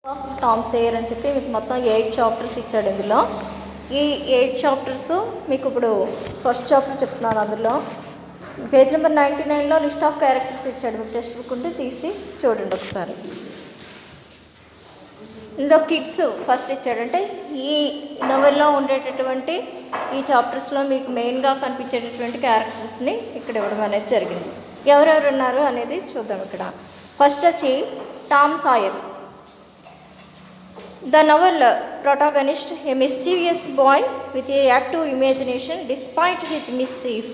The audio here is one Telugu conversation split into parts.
టామ్ సేయర్ అని చెప్పి మీకు మొత్తం ఎయిట్ చాప్టర్స్ ఇచ్చాడు ఇందులో ఈ ఎయిట్ చాప్టర్స్ మీకు ఇప్పుడు ఫస్ట్ చాప్టర్ చెప్తున్నాను అందులో పేజ్ నెంబర్ నైంటీ నైన్లో లిస్ట్ ఆఫ్ క్యారెక్టర్స్ ఇచ్చాడు మీకు టెక్స్ట్ బుక్ ఉంటే తీసి చూడండి ఒకసారి ఇందులో కిడ్స్ ఫస్ట్ ఇచ్చాడంటే ఈ నవల్లో ఉండేటటువంటి ఈ చాప్టర్స్లో మీకు మెయిన్గా కనిపించేటటువంటి క్యారెక్టర్స్ని ఇక్కడ ఇవ్వడం అనేది జరిగింది ఎవరెవరు ఉన్నారు అనేది చూద్దాం ఇక్కడ ఫస్ట్ వచ్చి Tom Sawyer The novel protagonist, a mischievous boy with a active imagination despite his mischief.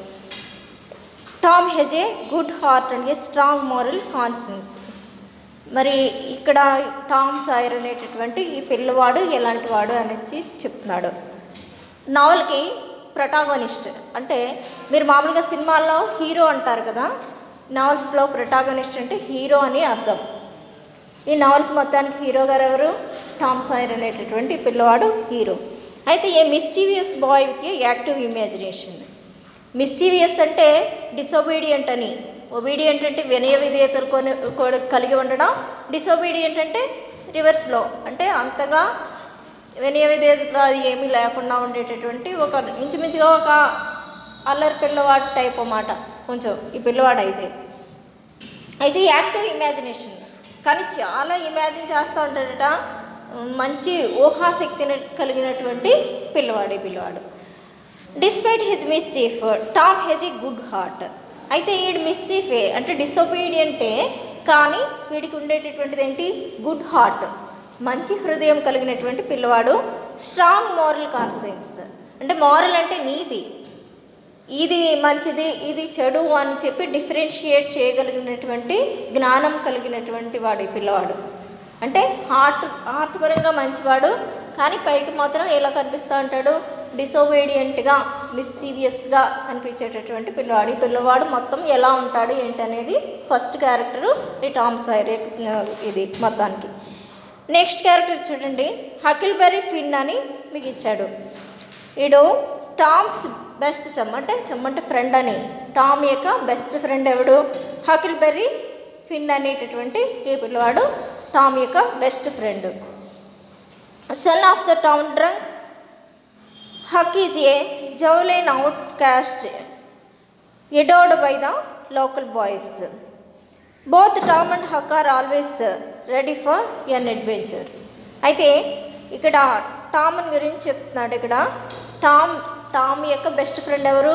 Tom has a good heart and a strong moral conscience. మరి ఇక్కడ టామ్ సాయర్ అనేటటువంటి ఈ పిల్లవాడు ఎలాంటి వాడు అనేది చెప్తున్నాడు నావల్కి ప్రొటాగనిస్ట్ అంటే మీరు మామూలుగా సినిమాల్లో హీరో అంటారు కదా నావల్స్లో ప్రొటాగనిస్ట్ అంటే హీరో అని అర్థం ఈ నావల్కి మొత్తానికి హీరో గారు ఎవరు టామ్ సాయర్ అనేటటువంటి పిల్లవాడు హీరో అయితే a mischievous boy with a active imagination mischievous అంటే డిసొబీడియంట్ అని ఒబీడియంట్ అంటే వినయ విధేయతలు కొని కొ- కలిగి ఉండడం డిసొబీడియంట్ అంటే రివర్స్లో అంటే అంతగా వినయ విధేయతలు అది ఏమీ లేకుండా ఉండేటటువంటి ఒక ఇంచుమించుగా ఒక అల్లరి పిల్లవాడు టైప్ అన్నమాట కొంచెం ఈ పిల్లవాడు అయితే అయితే యాక్టివ్ ఇమాజినేషన్ కానీ చాలా ఇమాజిన్ చేస్తూ ఉంటాడట మంచి ఊహాశక్తిని కలిగినటువంటి పిల్లవాడు ఈ పిల్లవాడు despite his mischief Tom has a good heart అయితే వీడు మిస్చీఫే అంటే డిసొబీడియంటే కానీ వీడికి ఉండేటటువంటిది ఏంటి గుడ్ హార్ట్ మంచి హృదయం కలిగినటువంటి పిల్లవాడు స్ట్రాంగ్ మారల్ కాన్సెన్స్ అంటే మారల్ అంటే నీతి ఇది మంచిది ఇది చెడు అని చెప్పి డిఫరెన్షియేట్ చేయగలిగినటువంటి జ్ఞానం కలిగినటువంటి వాడు ఈ పిల్లవాడు అంటే హార్ట్ హార్ట్ పరంగా మంచివాడు కానీ పైకి మాత్రం ఎలా కనిపిస్తూ ఉంటాడు డిసోబీడియంట్గా మిస్చీవియస్గా కనిపించేటటువంటి పిల్లవాడు ఈ పిల్లవాడు మొత్తం ఎలా ఉంటాడు ఏంటి అనేది ఫస్ట్ క్యారెక్టరు ఈ టామ్ సైర్ ఇది మొత్తానికి నెక్స్ట్ క్యారెక్టర్ చూడండి హకిల్బెర్రీ ఫిన్ అని మీకు ఇచ్చాడు వీడు టామ్స్ బెస్ట్ చెమ్మ అంటే చెమ్మ అంటే ఫ్రెండ్ అని టామ్ యొక్క బెస్ట్ ఫ్రెండ్ ఎవడు హకిల్బెర్రీ ఫిన్ అనేటటువంటి ఈ పిల్లవాడు టామ్ యొక్క best friend son of the town drunk Huck is a జౌలైన్ outcast avoided by the local boys both Tom and Huck are always ready for an adventure అయితే ఇక్కడ టామ్ గురించి చెప్తున్నాడు ఇక్కడ టామ్ టామ్ యొక్క బెస్ట్ ఫ్రెండ్ ఎవరు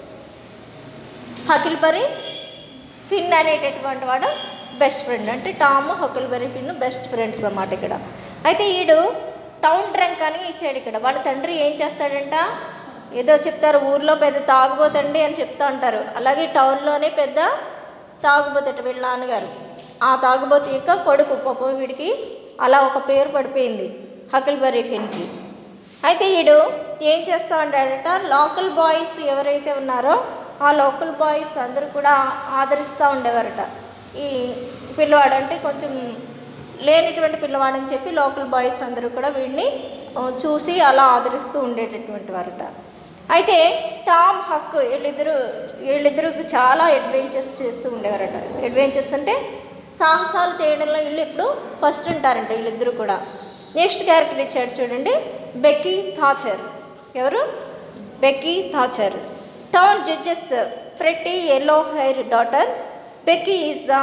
హకిల్బరీ ఫిన్ అనేటటువంటి వాడు బెస్ట్ ఫ్రెండ్ అంటే Tom Huckleberry Finn best friends అన్నమాట ఇక్కడ అయితే ఈడు టౌన్ డ్రంక్ అని ఇచ్చాడు ఇక్కడ వాళ్ళ తండ్రి ఏం చేస్తాడంట ఏదో చెప్తారు ఊర్లో పెద్ద తాగుబోతండి అని చెప్తా ఉంటారు అలాగే టౌన్లోనే పెద్ద తాగుబోతట వీళ్ళ నాన్నగారు ఆ తాగుబోతు యొక్క కొడుకు పాపం వీడికి అలా ఒక పేరు పడిపోయింది హకిల్బరీ ఫిన్కి అయితే వీడు ఏం చేస్తూ ఉంటాడట లోకల్ బాయ్స్ ఎవరైతే ఉన్నారో ఆ లోకల్ బాయ్స్ అందరూ కూడా ఆదరిస్తూ ఉండేవారట ఈ పిల్లవాడు అంటే కొంచెం లేనిటువంటి పిల్లవాడని చెప్పి లోకల్ బాయ్స్ అందరూ కూడా వీడిని ఆ, చూసి అలా ఆదరిస్తూ ఉండేటటువంటి వారట అయితే టామ్ హక్ వీళ్ళిద్దరూ వీళ్ళిద్దరూ చాలా అడ్వెంచర్స్ చేస్తూ ఉండేవారట అడ్వెంచర్స్ అంటే సాహసాలు చేయడంలో వీళ్ళు ఇప్పుడు ఫస్ట్ ఉంటారంట వీళ్ళిద్దరూ కూడా నెక్స్ట్ క్యారెక్టర్ ఇచ్చాడు చూడండి బెక్కీ థాచర్ ఎవరు Becky Thatcher town judge's pretty yellow hair daughter Becky is the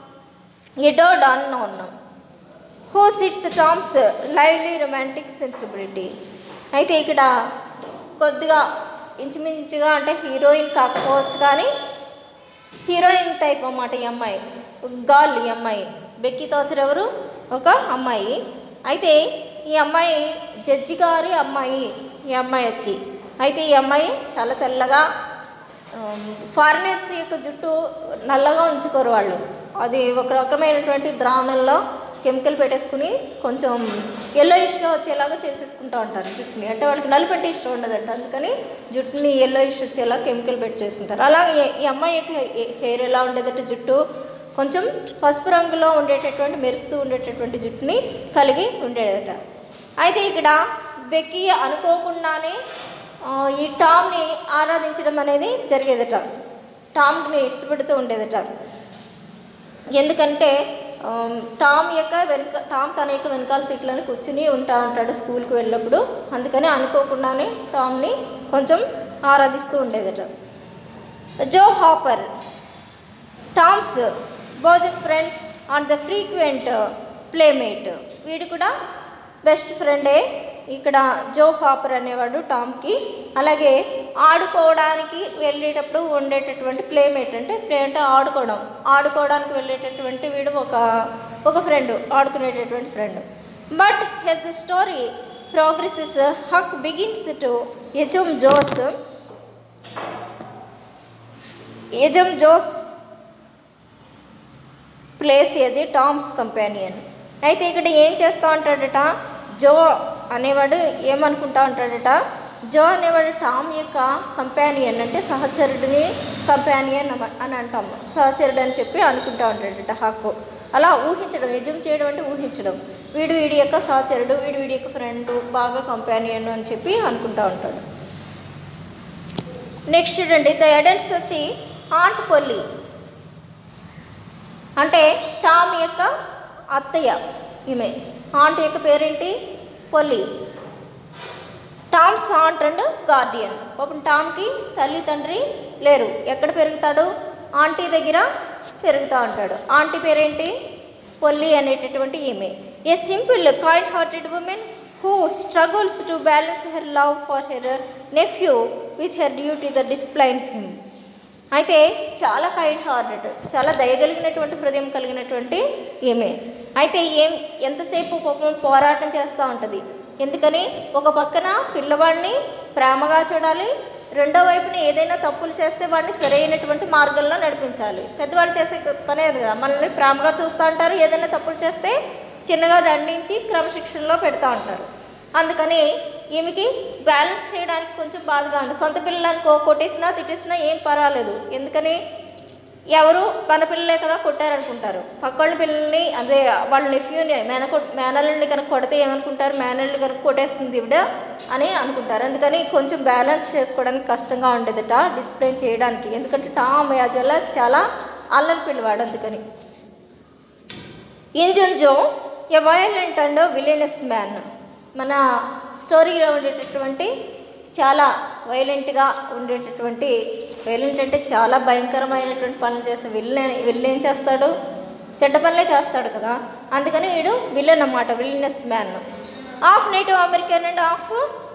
ఎడోడ్ unknown who sits Tom's lively romantic sensibility అయితే ఇక్కడ కొద్దిగా ఇంచుమించుగా అంటే హీరోయిన్ కాకపోవచ్చు కానీ హీరోయిన్ టైప్ అన్నమాట ఈ అమ్మాయి గాల్ ఈ అమ్మాయి బెక్కి తాచర్ ఎవరు ఒక అమ్మాయి అయితే ఈ అమ్మాయి జడ్జి గారి అమ్మాయి ఈ అమ్మాయి వచ్చి అయితే ఈ అమ్మాయి చాలా తెల్లగా ఫారినర్స్ యొక్క జుట్టు నల్లగా ఉంచుకోరు వాళ్ళు అది ఒక రకమైనటువంటి ద్రావణంలో కెమికల్ పెట్టేసుకుని కొంచెం ఎల్లోయిష్గా వచ్చేలాగా చేసేసుకుంటూ ఉంటారు జుట్టుని అంటే వాళ్ళకి నలుపు అంటే ఇష్టం ఉండదంట అందుకని జుట్టుని ఎల్లోయిష్ వచ్చేలా కెమికల్ పెట్టి చేసుకుంటారు అలాగే ఈ అమ్మాయి యొక్క హెయిర్ ఎలా ఉండేదంటే జుట్టు కొంచెం పసుపు రంగులో ఉండేటటువంటి మెరుస్తూ ఉండేటటువంటి జుట్టుని కలిగి ఉండేదట అయితే ఇక్కడ బెక్కి అనుకోకుండానే ఆ, ఈ టామ్ని ఆరాధించడం అనేది జరిగేదట టామ్ని ఇష్టపడుతూ ఉండేదట ఎందుకంటే ఆమ్, టామ్ యొక్క వెనక టామ్ తన యొక్క వెనకాల సీట్లోనే కూర్చుని ఉంటా ఉంటాడు స్కూల్కి వెళ్ళినప్పుడు అందుకని అనుకోకుండానే టామ్ని కొంచెం ఆరాధిస్తూ ఉండేదట Joe Harper Tom's bosom friend and the frequent playmate వీడు కూడా బెస్ట్ ఫ్రెండే ఇక్కడ జో హాపర్ అనేవాడు టామ్కి అలాగే ఆడుకోవడానికి వెళ్ళేటప్పుడు ఉండేటటువంటి ప్లేమేట్ అంటే ప్లే అంటే ఆడుకోవడం ఆడుకోవడానికి వెళ్ళేటటువంటి వీడు ఒక ఒక ఫ్రెండ్ ఆడుకునేటటువంటి friend but he's the story progresses Huck begins to assume Joe's assume Joe's place as a Tom's companion అయితే ఇక్కడ ఏం చేస్తూ ఉంటాడట జో అనేవాడు ఏమనుకుంటా ఉంటాడట జో అనేవాడు టామ్ యొక్క కంపానియన్ అంటే సహచరుడిని కంపానియన్ అమ- అని అంటాం సహచరుడు అని చెప్పి అనుకుంటా ఉంటాడట హక్కు అలా ఊహించడం యజం చేయడం అంటే ఊహించడం వీడు వీడి యొక్క సహచరుడు వీడు వీడి యొక్క ఫ్రెండ్ బాగా కంపానియన్ అని చెప్పి అనుకుంటా ఉంటాడు నెక్స్ట్ చూడండి ద ఎడల్ట్స్ వచ్చి ఆంట్ పొల్లి అంటే టామ్ యొక్క అత్తయ్య ఈమె ఆంట్ యొక్క పేరేంటి Polly Tom's aunt and guardian పాపం టామ్కి తల్లి తండ్రి లేరు ఎక్కడ పెరుగుతాడు ఆంటీ దగ్గర పెరుగుతూ ఉంటాడు ఆంటీ పేరేంటి పొల్లి అనేటటువంటి ఈమె a simple kind hearted woman who struggles to balance her love for her nephew with her duty the discipline him అయితే చాలా కైండ్ హార్టెడ్ చాలా దయగలిగినటువంటి హృదయం కలిగినటువంటి ఈమె అయితే ఏం ఎంతసేపు పాపం పోరాటం చేస్తూ ఉంటుంది ఎందుకని ఒక పక్కన పిల్లవాడిని ప్రేమగా చూడాలి రెండో వైపున ఏదైనా తప్పులు చేస్తే వాడిని సరైనటువంటి మార్గంలో నడిపించాలి పెద్దవాళ్ళు చేసే పనే అది కదా మనల్ని ప్రేమగా చూస్తూ ఉంటారు ఏదైనా తప్పులు చేస్తే చిన్నగా దండించి క్రమశిక్షణలో పెడతా ఉంటారు అందుకని ఈమెకి బ్యాలెన్స్ చేయడానికి కొంచెం బాధగా ఉంది సొంత పిల్లలను కో కొట్టేసినా తిట్టేసినా ఏం పర్వాలేదు ఎందుకని ఎవరు మన పిల్లలే కదా కొట్టారనుకుంటారు పక్కోళ్ళ పిల్లల్ని అదే వాళ్ళ నెఫ్యూని మేనకొ మేనల్ని కనుక కొడితే ఏమనుకుంటారు మేనల్ని కనుక కొట్టేస్తుంది ఇవిడ అని అనుకుంటారు అందుకని కొంచెం బ్యాలెన్స్ చేసుకోవడానికి కష్టంగా ఉండేదట డిస్ప్లే చేయడానికి ఎందుకంటే టామ్ యాజ్ వల్ల చాలా అల్లరి పిల్లవాడు అందుకని Injun Joe a violent and villainous man మన స్టోరీలో ఉండేటటువంటి చాలా వైలెంట్గా ఉండేటటువంటి వైలెంట్ అంటే చాలా భయంకరమైనటువంటి పనులు చేస్తే విల్లన్ విల్లన్ ఏం చేస్తాడు చెడ్డ పనులే చేస్తాడు కదా అందుకని వీడు విలన్ అన్నమాట villainous man of native American and of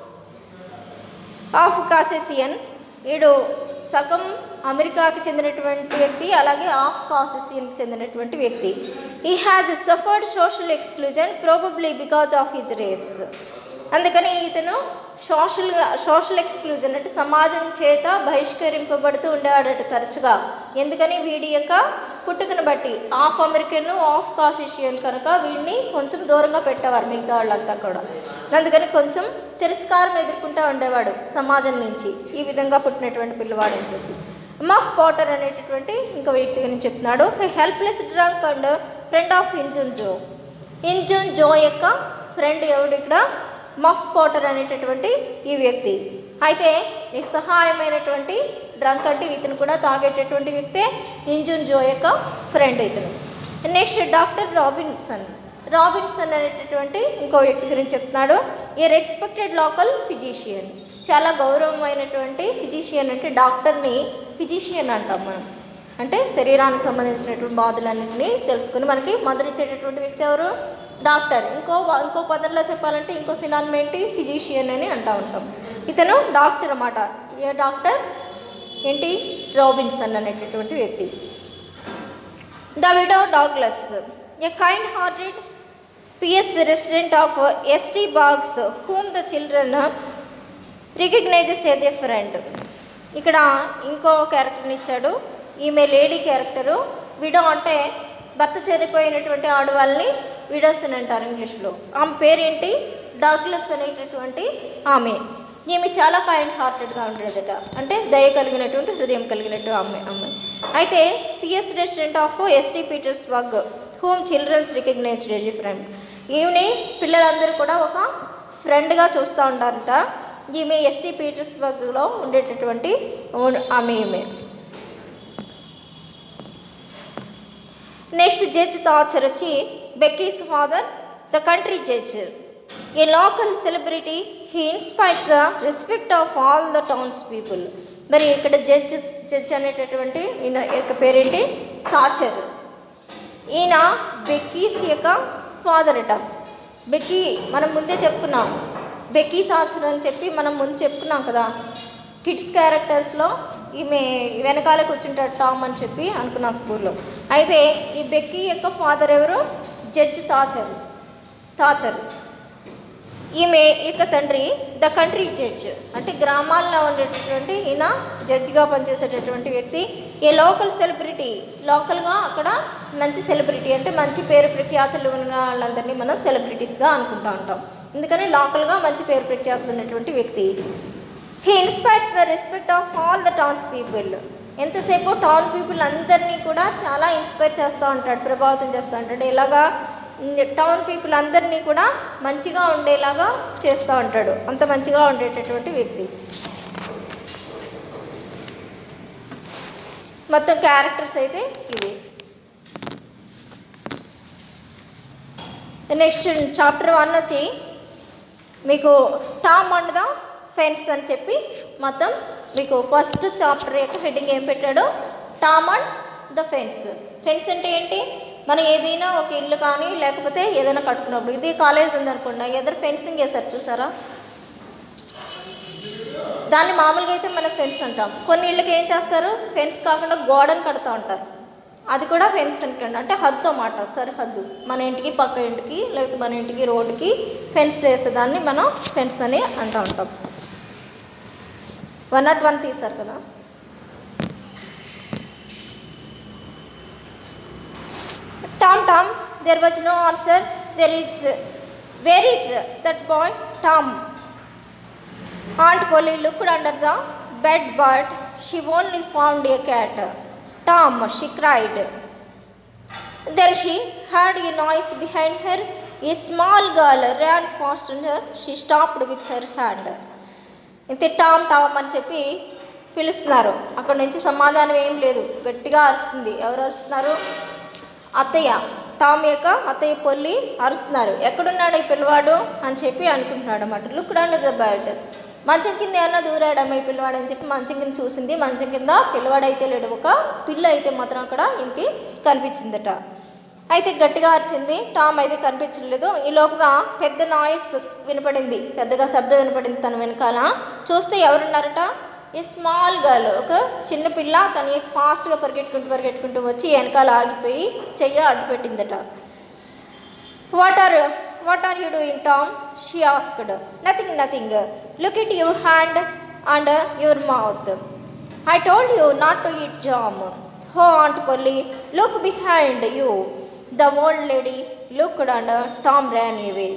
of Caucasian వీడు సగం అమెరికాకి చెందినటువంటి వ్యక్తి అలాగే ఆఫ్ కాసెసియన్కి చెందినటువంటి వ్యక్తి he has suffered social exclusion probably because of his race అందుకని ఇతను సోషల్ సోషల్ ఎక్స్క్లూజన్ అంటే సమాజం చేత బహిష్కరింపబడుతూ ఉండేవాడట తరచుగా ఎందుకని వీడి యొక్క పుట్టుకను బట్టి ఆఫ్ అమెరికన్ ఆఫ్ కాసిషియన్ కనుక వీడిని కొంచెం దూరంగా పెట్టేవారు మిగతా వాళ్ళంతా కూడా అందుకని కొంచెం తిరస్కారం ఎదుర్కొంటూ ఉండేవాడు సమాజం నుంచి ఈ విధంగా పుట్టినటువంటి పిల్లవాడు అని చెప్పి మఫ్ పాటర్ అనేటటువంటి ఇంకో వ్యక్తి గురించి చెప్తున్నాడు helpless drunk and friend of Injun Joe Injun Joe యొక్క ఫ్రెండ్ ఎవడు ఇక్కడ మఫ్ పోటర్ అనేటటువంటి ఈ వ్యక్తి అయితే నిస్సహాయమైనటువంటి డ్రంక్ అంటే ఇతను కూడా తాగేటటువంటి వ్యక్తే ఇంజున్ జో యొక్క ఫ్రెండ్ ఇతను నెక్స్ట్ డాక్టర్ రాబిన్సన్ రాబిన్సన్ అనేటటువంటి ఇంకో వ్యక్తి గురించి చెప్తున్నాడు ఏ రెస్పెక్టెడ్ లోకల్ ఫిజిషియన్ చాలా గౌరవమైనటువంటి ఫిజిషియన్ అంటే డాక్టర్ని ఫిజిషియన్ అంటాం మనం అంటే శరీరానికి సంబంధించినటువంటి బాధలన్నింటినీ తెలుసుకుని మనకి మందులు ఇచ్చేటటువంటి వ్యక్తి ఎవరు డాక్టర్ ఇంకో వా- ఇంకో పదంలో చెప్పాలంటే ఇంకో సినానం ఏంటి ఫిజిషియన్ అని అంటూ ఉంటాం ఇతను డాక్టర్ అన్నమాట ఏ డాక్టర్ ఏంటి రాబిన్సన్ అనేటటువంటి వ్యక్తి the widow Douglas a kind hearted pious resident of ST bags whom the children recognises as a friend ఇక్కడ ఇంకో క్యారెక్టర్ని ఇచ్చాడు ఈమె లేడీ క్యారెక్టరు విడో అంటే భర్త చనిపోయినటువంటి ఆడవాళ్ళని విడోస్ అని అంటారు ఇంగ్లీష్లో ఆమె పేరేంటి డాగ్లస్ అనేటటువంటి ఆమె ఈమె చాలా కైండ్ హార్టెడ్గా ఉండేదట అంటే దయ కలిగినటువంటి హృదయం కలిగినట్టు ఆమె ఆమె అయితే pious resident of ST Petersburg whom children's recognised as friend ఈమెని పిల్లలందరూ కూడా ఒక ఫ్రెండ్గా చూస్తూ ఉంటారంట ఈమె ఎస్టీ పీటర్స్బర్గ్లో ఉండేటటువంటి ఉన్- ఆమె ఈమె నెక్స్ట్ జడ్జ్ తాచర్ వచ్చి Becky's father the country judge a local celebrity he inspires the respect of all the town's people మరి ఇక్కడ జడ్జ్ జడ్జ్ అనేటటువంటి ఈయన యొక్క పేరేంటి తాచర్ ఈయన బెక్కీస్ యొక్క ఫాదర్ అట బెక్కీ మనం ముందే చెప్పుకున్నాం బెక్కీ తాచర్ అని చెప్పి మనం ముందు చెప్పుకున్నాం కదా కిడ్స్ క్యారెక్టర్స్లో ఈమె వెనకాల కూర్చుంటాడు టామ్ అని చెప్పి అనుకున్నాం స్కూల్లో అయితే ఈ బెక్కీ యొక్క ఫాదర్ ఎవరు జడ్జ్ తాచర్ తాచర్ ఈమె యొక్క తండ్రి ద కంట్రీ జడ్జ్ అంటే గ్రామాల్లో ఉండేటటువంటి ఈయన జడ్జిగా పనిచేసేటటువంటి వ్యక్తి ఏ లోకల్ సెలబ్రిటీ లోకల్గా అక్కడ మంచి సెలబ్రిటీ అంటే మంచి పేరు ప్రఖ్యాతులు ఉన్న వాళ్ళందరినీ మనం సెలబ్రిటీస్గా అనుకుంటూ ఉంటాం ఎందుకని లోకల్గా మంచి పేరు ప్రఖ్యాతులు ఉన్నటువంటి వ్యక్తి he inspires the respect of all the town's people ఎంతసేపు టౌన్ పీపుల్ అందరినీ కూడా చాలా ఇన్స్పైర్ చేస్తూ ఉంటాడు ప్రభావితం చేస్తూ ఉంటాడు ఇలాగా టౌన్ పీపుల్ అందరినీ కూడా మంచిగా ఉండేలాగా చేస్తూ ఉంటాడు అంత మంచిగా ఉండేటటువంటి వ్యక్తి మొత్తం క్యారెక్టర్స్ అయితే ఇవి నెక్స్ట్ చాప్టర్ వన్ వచ్చి మీకు టామ్ అండ్ ద ఫెన్స్ అని చెప్పి మొత్తం మీకు ఫస్ట్ చాప్టర్ యొక్క హెడ్డింగ్ ఏం పెట్టాడు Tom and the fence fence అంటే ఏంటి మనం ఏదైనా ఒక ఇల్లు కానీ లేకపోతే ఏదైనా కట్టుకున్నప్పుడు ఇది కాలేజ్ ఉందనుకోండి ఎదురు ఫెన్సింగ్ వేసారు చూసారా దాన్ని మామూలుగా అయితే మనం ఫెన్స్ అంటాం కొన్ని ఇళ్ళకి ఏం చేస్తారు ఫెన్స్ కాకుండా గోడను కడతా ఉంటారు అది కూడా ఫెన్స్ అనుకోండి అంటే హద్దు అన్నమాట సరిహద్దు మన ఇంటికి పక్క ఇంటికి లేకపోతే మన ఇంటికి రోడ్డుకి ఫెన్స్ చేసేదాన్ని మనం ఫెన్స్ అని అంటూ ఉంటాం వన్ నాట్ వన్ తీశారు కదా Tom, Tom, there was no answer. There is, where is that boy? Tom. Aunt Polly looked under the bed, but she only found a cat. Tom, she cried. Then she heard a noise behind her. A small girl ran fast on her. She stopped with her hand. ఇంతే టామ్ టామ్ అని చెప్పి పిలుస్తున్నారు అక్కడ నుంచి సమాధానం ఏం లేదు గట్టిగా అరుస్తుంది ఎవరు అరుస్తున్నారు అత్తయ్య టామ్ యొక్క అత్తయ్య పొల్లి అరుస్తున్నారు ఎక్కడున్నాడు ఈ పిల్లవాడు అని చెప్పి అనుకుంటున్నాడు అన్నమాట లుక్ అండ్ ద బెడ్ మంచం కింద ఏమన్నా దూరాడమ్మ ఈ పిల్లవాడు అని చెప్పి మంచం కింద చూసింది మంచం కింద పిల్లవాడు అయితే లేడు ఒక పిల్ల అయితే మాత్రం అక్కడ ఈమెకి కనిపించిందట అయితే గట్టిగా అరిచింది టామ్ అయితే కనిపించలేదు ఈ లోపుగా పెద్ద నాయిస్ వినపడింది పెద్దగా శబ్దం వినపడింది తన వెనకాల చూస్తే ఎవరున్నారట ఈ స్మాల్ గర్ల్ ఒక చిన్న పిల్ల తను ఫాస్ట్గా పరిగెట్టుకుంటూ పరిగెట్టుకుంటూ వచ్చి వెనకాల ఆగిపోయి చెయ్యి అడ్డుపెట్టిందట what are what are you doing Tom she asked nothing nothing look it your hand and your mouth I told you not to eat jam oh aunt Polly look behind you the old lady looked and Tom ran away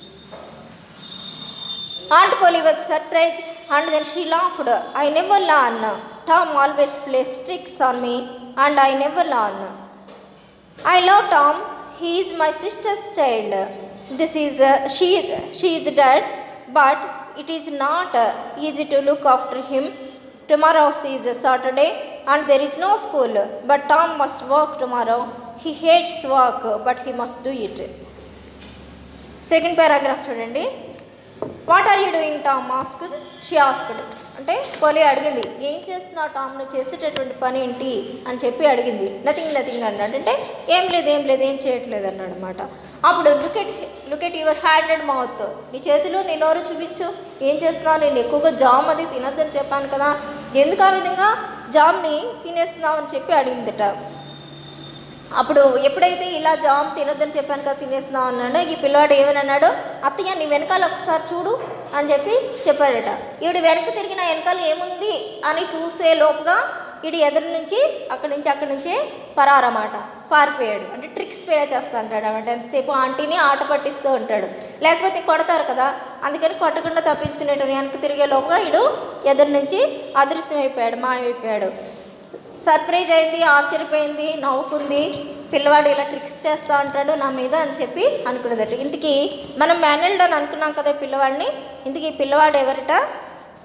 Aunt Polly was surprised and then she laughed. I never learn. Tom always plays tricks on me and I never learn. I love Tom. He is my sister's child. This is uh, she. She is dead, but it is not uh, easy to look after him. Tomorrow is a Saturday and there is no school. But Tom must work tomorrow. He hates work, but he must do it. Second paragraph చూడండి what are you doing Tom asked she asked అంటే పోలి అడిగింది ఏం చేస్తున్నావు టామ్ నువ్వు చేసేటటువంటి పని ఏంటి అని చెప్పి అడిగింది నథింగ్ నథింగ్ అన్నాడు అంటే ఏం లేదు ఏం లేదు ఏం చేయట్లేదు అన్నాడు అనమాట అప్పుడు look at look at your hand and mouth నీ చేతులు నీ నోరు చూపించు ఏం చేస్తున్నావు నేను ఎక్కువగా జామ్ అది తినొద్దని చెప్పాను కదా ఎందుకు ఆ విధంగా జామ్ని తినేస్తున్నావు అని చెప్పి అడిగిందట అప్పుడు ఎప్పుడైతే ఇలా జామ్ తినొద్దని చెప్పాను కదా తినేస్తున్నావు అన్నాడు ఈ పిల్లవాడు ఏమని అన్నాడు అత్తయ్య నీ వెనకాల ఒకసారి చూడు అని చెప్పి చెప్పాడట ఈవిడ వెనక్కి తిరిగిన వెనకాల ఏముంది అని చూసే లోపుగా ఈడు ఎదురు నుంచి అక్కడి నుంచి అక్కడి నుంచే పరారమాట పారిపోయాడు అంటే ట్రిక్స్ ప్లే చేస్తూ ఉంటాడు అనమాట ఎంతసేపు ఆంటీని ఆట పట్టిస్తూ ఉంటాడు లేకపోతే కొడతారు కదా అందుకని కొట్టకుండా తప్పించుకునేటప్పుడు వెనక్కి తిరిగే లోపుగా ఈడు ఎదురు నుంచి అదృశ్యం అయిపోయాడు మాయమైపోయాడు సర్ప్రైజ్ అయింది ఆశ్చర్యపోయింది నవ్వుకుంది పిల్లవాడు ఇలా ట్రిక్స్ చేస్తూ ఉంటాడు నా మీద అని చెప్పి అనుకున్నదట ఇంతకీ మనం మేనల్డ్ అని అనుకున్నాం కదా పిల్లవాడిని ఇంతకీ ఈ పిల్లవాడు ఎవరట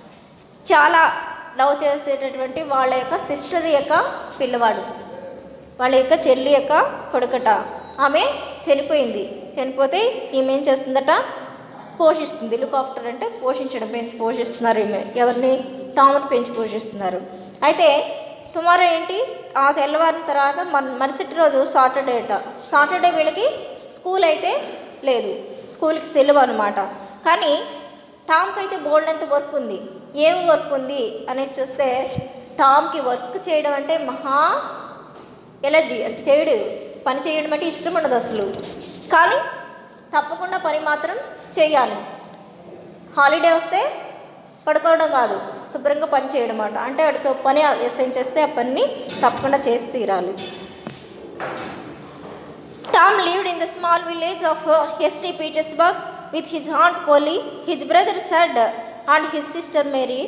చాలా లవ్ చేసేటటువంటి వాళ్ళ యొక్క సిస్టర్ యొక్క పిల్లవాడు వాళ్ళ యొక్క చెల్లి యొక్క కొడుకట ఆమె చనిపోయింది చనిపోతే ఈమె ఏం చేస్తుందట పోషిస్తుంది లుక్ ఆఫ్టర్ అంటే పోషించడం పెంచి పోషిస్తున్నారు ఈమె ఎవరిని టామ్ని పెంచి పోషిస్తున్నారు అయితే టుమారో ఏంటి ఆ తెల్లవారిన తర్వాత మన మరుసటి రోజు సాటర్డే అట సాటర్డే వీళ్ళకి స్కూల్ అయితే లేదు స్కూల్కి సెలవు అనమాట కానీ టామ్కి అయితే బోల్డ్ ఎంత వర్క్ ఉంది ఏం వర్క్ ఉంది అనేది చూస్తే టామ్కి వర్క్ చేయడం అంటే మహా ఎలర్జీ అంటే చేయడు పని చేయడం అంటే ఇష్టం ఉండదు అసలు కానీ తప్పకుండా పని మాత్రం చేయాలి హాలిడే వస్తే పడుకోవడం కాదు శుభ్రంగా పని చేయడం అన్నమాట అంటే వాడికి పని అసైన్ చేస్తే ఆ పనిని తప్పకుండా చేసి తీరాలి Tom lived in the small village of uh, St. Petersburg with his aunt Polly, his brother Sad, and his sister Mary.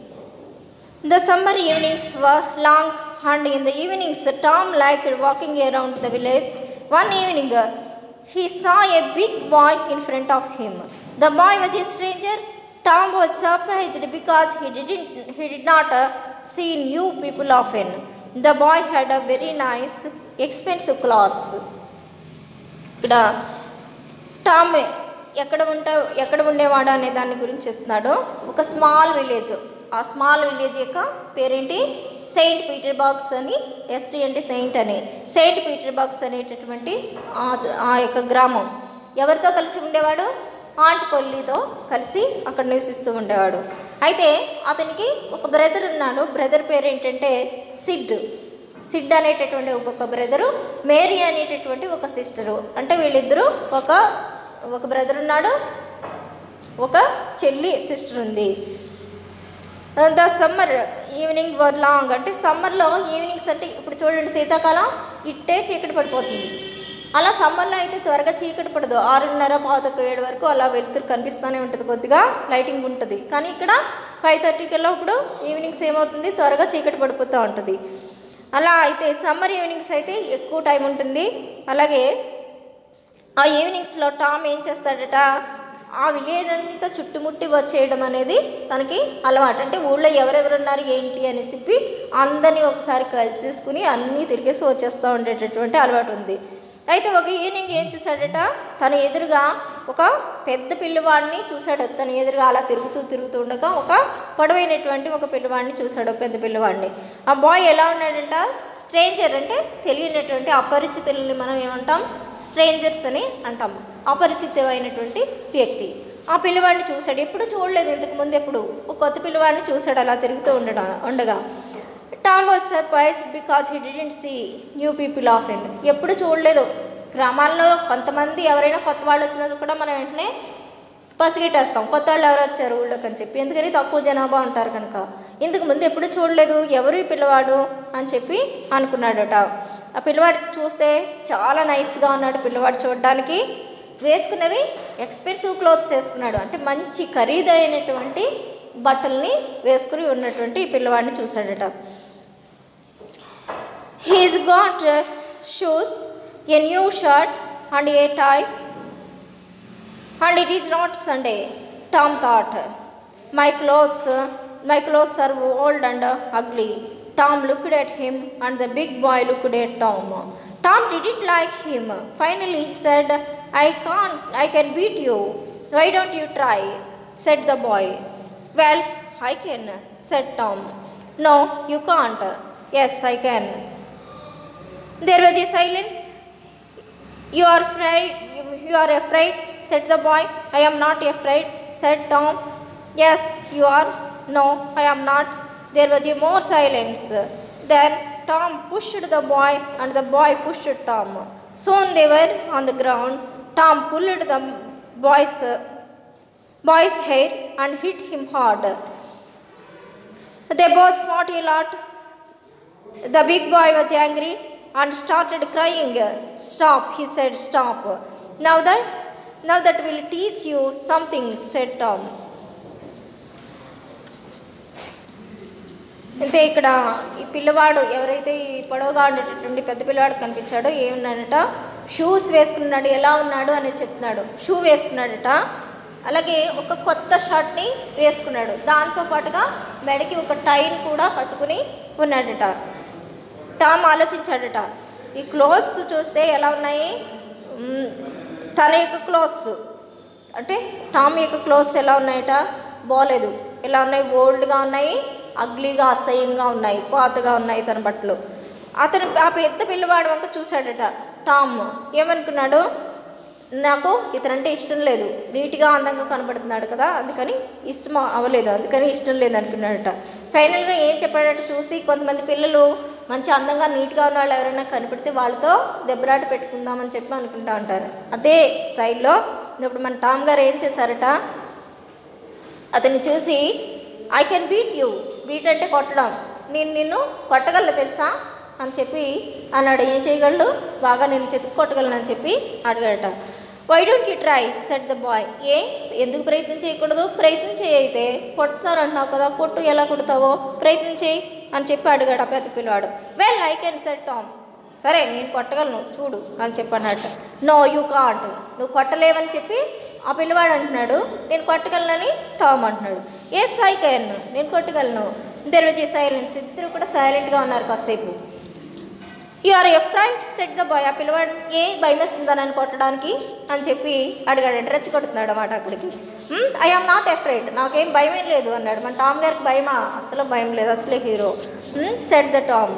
The summer evenings were long, and in the evenings, Tom liked walking around the village. One evening, uh, he saw a big boy in front of him. The boy was a stranger. Tom was surprised because he didn't he did not uh, see new people often. The boy had a very nice, expensive clothes. ఇక్కడ టామ్ ఎక్కడ ఉంటా ఎక్కడ ఉండేవాడు అనే దాని గురించి చెప్తున్నాడు ఒక స్మాల్ విలేజ్ ఆ స్మాల్ విలేజ్ యొక్క పేరేంటి సెయింట్ పీటర్ బాక్స్ అని ఎస్టీ అంటే సెయింట్ అని సెయింట్ పీటర్ బాక్స్ అనేటటువంటి ఆ- ఆ యొక్క గ్రామం ఎవరితో కలిసి ఉండేవాడు ఆంట్ పొల్లితో కలిసి అక్కడ నివసిస్తూ ఉండేవాడు అయితే అతనికి ఒక బ్రదర్ ఉన్నాడు బ్రదర్ పేరు ఏంటంటే సిడ్ సిడ్ అనేటటువంటి ఒక బ్రదరు మేరీ అనేటటువంటి ఒక సిస్టరు అంటే వీళ్ళిద్దరూ ఒక ఒక బ్రదర్ ఉన్నాడు ఒక చెల్లి సిస్టర్ ఉంది the summer evening were long అంటే సమ్మర్లో ఈవినింగ్స్ అంటే ఇప్పుడు చూడండి శీతాకాలం ఇట్టే చీకటి పడిపోతుంది అలా సమ్మర్లో అయితే త్వరగా చీకటి పడదు ఆరున్నర పాతకు ఏడు వరకు అలా వెలుతురు కనిపిస్తూనే ఉంటుంది కొద్దిగా లైటింగ్ ఉంటుంది కానీ ఇక్కడ ఫైవ్ థర్టీకి ఇప్పుడు ఈవినింగ్స్ ఏమవుతుంది త్వరగా చీకటి పడిపోతూ ఉంటుంది అలా అయితే సమ్మర్ ఈవినింగ్స్ అయితే ఎక్కువ టైం ఉంటుంది అలాగే ఆ ఈవినింగ్స్లో టామ్ ఏం చేస్తాడట ఆ విలేజ్ అంతా చుట్టుముట్టి వచ్చేయడం అనేది తనకి అలవాటు అంటే ఊళ్ళో ఎవరెవరు ఉన్నారు ఏంటి అని చెప్పి అందరినీ ఒకసారి కలిసేసుకుని అన్నీ తిరిగేసి వచ్చేస్తూ ఉండేటటువంటి అలవాటు ఉంది అయితే ఒక ఈవినింగ్ ఏం చూశాడట తన ఎదురుగా ఒక పెద్ద పిల్లవాడిని చూశాడు తన ఎదురుగా అలా తిరుగుతూ తిరుగుతూ ఉండగా ఒక పొడవైనటువంటి ఒక పిల్లవాడిని చూశాడు పెద్ద పిల్లవాడిని ఆ బాయ్ ఎలా ఉన్నాడంట స్ట్రేంజర్ అంటే తెలియనటువంటి అపరిచితుల్ని మనం ఏమంటాం స్ట్రేంజర్స్ అని అంటాం అపరిచితమైనటువంటి వ్యక్తి ఆ పిల్లవాడిని చూశాడు ఎప్పుడు చూడలేదు ఇంతకు ముందు ఎప్పుడు ఒక కొత్త పిల్లవాడిని చూశాడు అలా తిరుగుతూ ఉండడా ఉండగా Tom was surprise because he didn't see new people of and ఎప్పుడు చూడలేదు గ్రామాల్లో కొంతమంది ఎవరైనా కొత్త వాళ్ళు వచ్చినా కూడా మనం వెంటనే పసిగట్టేస్తాం కొత్త వాళ్ళు ఎవరు వచ్చారు ఊళ్ళోకి అని చెప్పి ఎందుకని తక్కువ జనాభా ఉంటారు కనుక ఇంతకు ముందు ఎప్పుడు చూడలేదు ఎవరు ఈ పిల్లవాడు అని చెప్పి అనుకున్నాడట ఆ పిల్లవాడు చూస్తే చాలా నైస్గా ఉన్నాడు పిల్లవాడు చూడడానికి వేసుకున్నవి ఎక్స్పెన్సివ్ క్లోత్స్ వేసుకున్నాడు అంటే మంచి ఖరీదైనటువంటి బట్టల్ని వేసుకుని ఉన్నటువంటి ఈ పిల్లవాడిని చూశాడట he's got shoes a new shirt and a tie and it is not Sunday. Tom thought, My clothes, my clothes are old and ugly. Tom looked at him, and the big boy looked at Tom. Tom didn't like him. Finally, he said, I can't, I can beat you. Why don't you try? said the boy. Well, I can, said Tom. No, you can't. Yes, I can. There was a silence. You are afraid, you are afraid, said the boy. I am not afraid, said Tom. Yes, you are. No, I am not. There was a more silence. Then Tom pushed the boy, and the boy pushed Tom. Soon they were on the ground. Tom pulled the boy's, boy's hair and hit him hard. They both fought a lot. The big boy was angry and started crying. Stop, he said, stop. Now that now that will teach you something, said Tom. అయితే ఇక్కడ ఈ పిల్లవాడు ఎవరైతే ఈ పొడవుగా ఉండేటటువంటి పెద్ద పిల్లవాడు కనిపించాడో ఏమన్నాడట షూస్ వేసుకున్నాడు ఎలా ఉన్నాడు అని చెప్తున్నాడు షూ వేసుకున్నాడట అలాగే ఒక కొత్త షర్ట్ని వేసుకున్నాడు దాంతో పాటుగా మెడకి ఒక టైర్ కూడా కట్టుకుని ఉన్నాడట టామ్ ఆలోచించాడట ఈ క్లోత్స్ చూస్తే ఎలా ఉన్నాయి మ్, తన యొక్క క్లోత్స్ అంటే టామ్ యొక్క క్లోత్స్ ఎలా ఉన్నాయట బాగలేదు ఎలా ఉన్నాయి ఓల్డ్గా ఉన్నాయి అగ్లీగా అసహ్యంగా ఉన్నాయి పాతగా ఉన్నాయి తన బట్టలు అతను ఆ పెద్ద పిల్లవాడు వంక చూశాడట టామ్ ఏమనుకున్నాడు నాకు ఇతనంటే ఇష్టం లేదు నీట్గా అందంగా కనబడుతున్నాడు కదా అందుకని ఇష్టం అవ్వలేదు అందుకని ఇష్టం లేదు అనుకున్నాడట ఫైనల్గా ఏం చెప్పాడట చూసి కొంతమంది పిల్లలు మంచి అందంగా నీట్గా ఉన్న వాళ్ళు ఎవరైనా కనపడితే వాళ్ళతో దెబ్బలాట పెట్టుకుందామని చెప్పి అనుకుంటా ఉంటారు అదే స్టైల్లో ఇప్పుడు మన టామ్ గారు ఏం చేశారట అతన్ని చూసి I can beat you beat అంటే కొట్టడం నేను నిన్ను కొట్టగలను తెలుసా అని చెప్పి అన్నాడు ఏం చేయగలడు బాగా నేను చెతుకు కొట్టగలను అని చెప్పి అడిగాడట why don't you try said the boy ఏ ఎందుకు ప్రయత్నం చేయకూడదు ప్రయత్నం చేయి అయితే కొడతాను అంటున్నావు కదా కొట్టు ఎలా కొడతావో ప్రయత్నం చేయి అని చెప్పి అడిగాడు ఆ పెద్ద పిల్లవాడు well I can said Tom సరే నేను కొట్టగలను చూడు అని చెప్పి అన్నట్టు నో యూ కాంట్ నువ్వు కొట్టలేవని చెప్పి ఆ పిల్లవాడు అంటున్నాడు నేను కొట్టగలనని టామ్ అంటున్నాడు ఏ సాయి కెన్ నేను కొట్టగలను దెర్ విజ్ సైలెన్స్ ఇద్దరు కూడా సైలెంట్గా ఉన్నారు కాసేపు you are afraid said the boy ఆ పిల్లవాడు ఏ భయం వేస్తుందా నన్ను కొట్టడానికి అని చెప్పి అడిగాడు రెచ్చి కొడుతున్నాడు అన్నమాట అక్కడికి ఐ ఆమ్ నాట్ ఎఫ్రైడ్ నాకేం భయం ఏం లేదు అన్నాడు మన టామ్ గారికి భయమా అసలు భయం లేదు అసలే hero said the Tom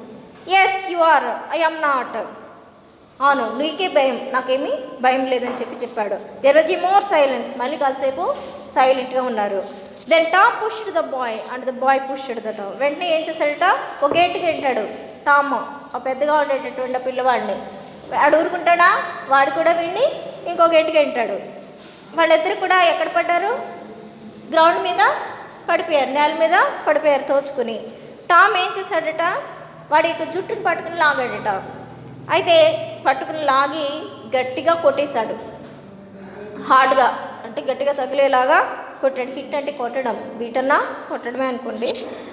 yes you are I am not అవును నీకే భయం నాకేమీ భయం లేదని చెప్పి చెప్పాడు దెర్ వాజ్ ఈ మోర్ సైలెన్స్ మళ్ళీ కాసేపు సైలెంట్గా ఉన్నారు then Tom pushed the boy and the boy pushed the Tom వెంటనే ఏం చేశాడట ఒక గేటుకి గెంటాడు టామ్ ఆ పెద్దగా ఉండేటటువంటి ఆ పిల్లవాడిని వాడు ఊరుకుంటాడా వాడు కూడా విండి ఇంకో గేటుకి గెంటాడు వాళ్ళిద్దరు కూడా ఎక్కడ పడ్డారు గ్రౌండ్ మీద పడిపోయారు నేల మీద పడిపోయారు తోచుకుని టామ్ ఏం చేశాడట వాడి యొక్క జుట్టును పట్టుకుని లాగాడట అయితే పట్టుకుని లాగి గట్టిగా కొట్టేశాడు హార్డ్గా అంటే గట్టిగా తగిలేలాగా కొట్టాడు హిట్ అంటే కొట్టడం బీటన్నా కొట్టడమే అనుకోండి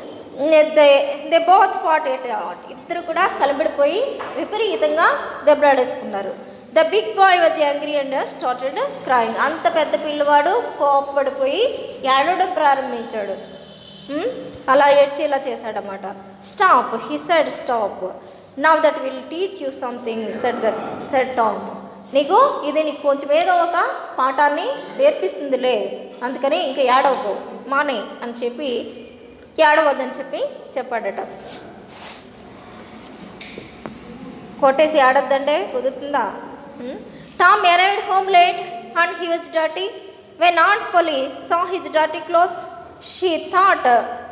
they they both fought at ఇద్దరు కూడా కలబడిపోయి విపరీతంగా దెబ్బలాడేసుకున్నారు the big boy was angry and started crying అంత పెద్ద పిల్లవాడు కోపపడిపోయి ఏడవడం ప్రారంభించాడు Hmm? అలా ఏడ్చేలా చేశాడనమాట stop he said stop now that will teach you something said that said Tom నీకు ఇది నీకు కొంచెం ఏదో ఒక పాఠాన్ని నేర్పిస్తుందిలే అందుకని ఇంకా ఏడవకు మానే అని చెప్పి ఏడవద్దని చెప్పి చెప్పాడట కొట్టేసి ఆడొద్దంటే కుదురుతుందా Tom arrived home late and he was dirty when aunt Polly saw his dirty clothes she thought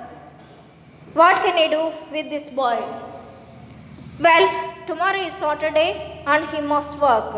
what can I do with this boy well tomorrow is Saturday and he must work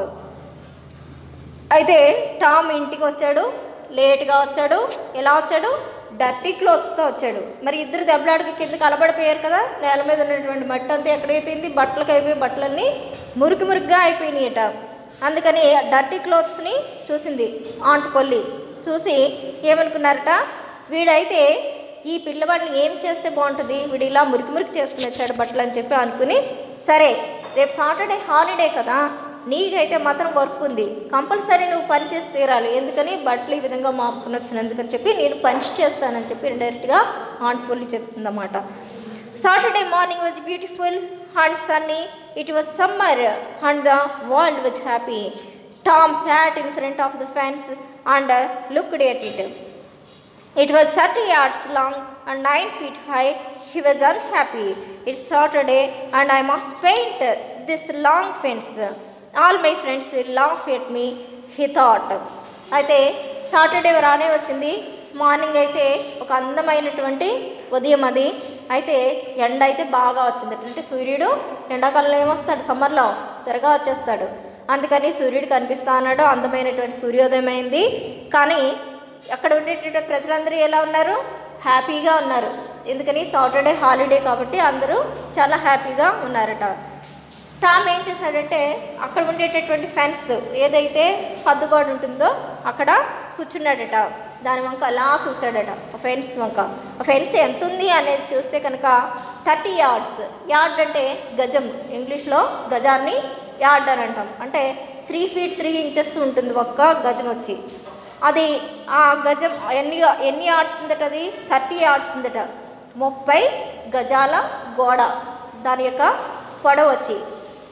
అయితే టామ్ ఇంటికి వచ్చాడు లేట్గా వచ్చాడు ఎలా వచ్చాడు డర్టీ క్లోత్స్తో వచ్చాడు మరి ఇద్దరు దెబ్బలాడికి కింద కలబడిపోయారు కదా నేల మీద ఉన్నటువంటి మట్టి అంతా ఎక్కడైపోయింది బట్టలకు అయిపోయి బట్టలన్నీ మురికి మురికిగా అయిపోయినాయట అందుకని డర్టీ క్లోత్స్ని చూసింది ఆంట్ పొల్లి చూసి ఏమనుకున్నారట వీడైతే ఈ పిల్లవాడిని ఏం చేస్తే బాగుంటుంది వీడు ఇలా మురికి మురికి చేసుకుని వచ్చాడు బట్టలు అని చెప్పి అనుకుని సరే రేపు సాటర్డే హాలిడే కదా నీకైతే మాత్రం వర్క్ ఉంది కంపల్సరీ నువ్వు పని చేసి తీరాలి ఎందుకని బట్టలు ఈ విధంగా మాపుకుని వచ్చినందుకని చెప్పి నేను పని చేస్తానని చెప్పి డైరెక్ట్గా ఆంట్ పొల్లి చెప్తుందన్నమాట Saturday morning was beautiful and sunny it was summer and the world was happy Tom sat in front of the fence and looked at it It was 30 yards long and 9 feet high. He was unhappy. It's Saturday and I must paint this long fence. All my friends will laugh at me, he thought. అయితే సాటర్డే రానే వచ్చింది మార్నింగ్ అయితే ఒక అందమైనటువంటి ఉదయం అది అయితే ఎండ అయితే బాగా వచ్చింది అంటే సూర్యుడు ఎండాకాలంలో ఏమొస్తాడు సమ్మర్లో త్వరగా వచ్చేస్తాడు అందుకని సూర్యుడు కనిపిస్తా అన్నాడు అందమైనటువంటి సూర్యోదయం అయింది కానీ అక్కడ ఉండేటువంటి ప్రజలందరూ ఎలా ఉన్నారు హ్యాపీగా ఉన్నారు ఎందుకని సాటర్డే హాలిడే కాబట్టి అందరూ చాలా హ్యాపీగా ఉన్నారట టామ్ ఏం చేశాడంటే అక్కడ ఉండేటటువంటి ఫెన్స్ ఏదైతే హద్దుగోడ ఉంటుందో అక్కడ కూర్చున్నాడట దాని వంక అలా చూశాడట ఆ ఫెన్స్ వంక ఆ ఫెన్స్ ఎంత ఉంది అనేది చూస్తే కనుక థర్టీ యార్డ్స్ యార్డ్ అంటే గజం ఇంగ్లీష్లో గజాన్ని యార్డ్ అని అంటాం అంటే త్రీ ఫీట్ త్రీ ఇంచెస్ ఉంటుంది ఒక్క గజం వచ్చి అది ఆ గజం ఎన్ని ఎన్ని యార్డ్స్ ఉందట అది థర్టీ యార్డ్స్ ఉందట ముప్పై గజాల గోడ దాని యొక్క పొడవు వచ్చి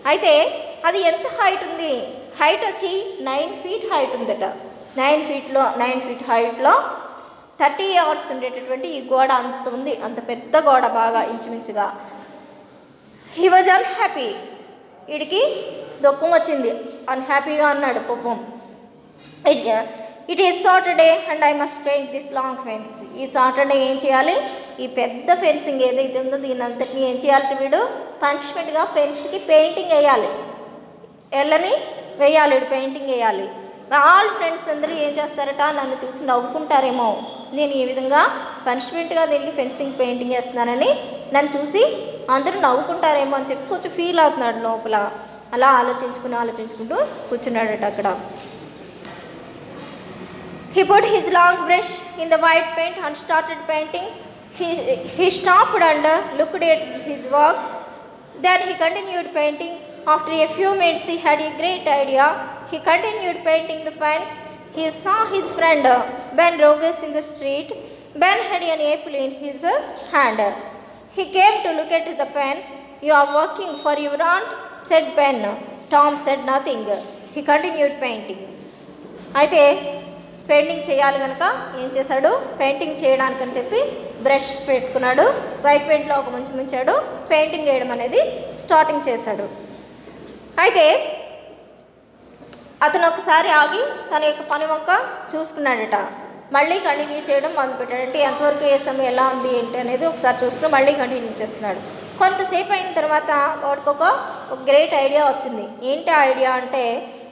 అయితే అది ఎంత హైట్ ఉంది హైట్ వచ్చి నైన్ ఫీట్ హైట్ ఉందట నైన్ ఫీట్లో నైన్ ఫీట్ హైట్లో థర్టీ యార్డ్స్ ఉండేటటువంటి ఈ గోడ అంత ఉంది అంత పెద్ద గోడ బాగా ఇంచుమించుగా హీ వాజ్ అన్హ్యాపీ వీడికి దుఃఖం వచ్చింది అన్హ్యాపీగా అన్నాడు పాపం it is Saturday and I must paint this long fence ఈ సాటర్డే ఏం చేయాలి ఈ పెద్ద ఫెన్సింగ్ ఏదైతే ఉందో దీని అంతటిని ఏం చేయాలి వీడు పనిష్మెంట్గా ఫెన్స్కి పెయింటింగ్ వేయాలి ఎల్లని వేయాలి వీడు పెయింటింగ్ వేయాలి ఆల్ ఫ్రెండ్స్ అందరూ ఏం చేస్తారట నన్ను చూసి నవ్వుకుంటారేమో నేను ఈ విధంగా పనిష్మెంట్గా దీనికి ఫెన్సింగ్ పెయింటింగ్ వేస్తున్నానని నన్ను చూసి అందరూ నవ్వుకుంటారేమో అని చెప్పి కొంచెం ఫీల్ అవుతున్నాడు లోపల అలా ఆలోచించుకుని ఆలోచించుకుంటూ కూర్చున్నాడట అక్కడ He put his long brush in the white paint and started painting. He, he stopped and uh, looked at his work. Then he continued painting. After a few minutes, he had a great idea. He continued painting the fence. He saw his friend uh, Ben Rogus in the street. Ben had an apple in his uh, hand. He came to look at the fence. You are working for your aunt, said Ben. Tom said nothing. He continued painting. అయితే పెయింటింగ్ చేయాలి కనుక ఏం చేశాడు పెయింటింగ్ చేయడానికని చెప్పి బ్రష్ పెట్టుకున్నాడు వైట్ పెయింట్లో ఒక ముంచి ముంచాడు పెయింటింగ్ వేయడం అనేది స్టార్టింగ్ చేశాడు అయితే అతను ఒకసారి ఆగి తన యొక్క పని మొక్క చూసుకున్నాడట మళ్ళీ కంటిన్యూ చేయడం మొదలుపెట్టాడు అంటే ఎంతవరకు వేసాము ఎలా ఉంది ఏంటి అనేది ఒకసారి చూసుకుని మళ్ళీ కంటిన్యూ చేస్తున్నాడు కొంతసేపు అయిన తర్వాత వాడికి ఒక ఒక గ్రేట్ ఐడియా వచ్చింది ఏంటి ఐడియా అంటే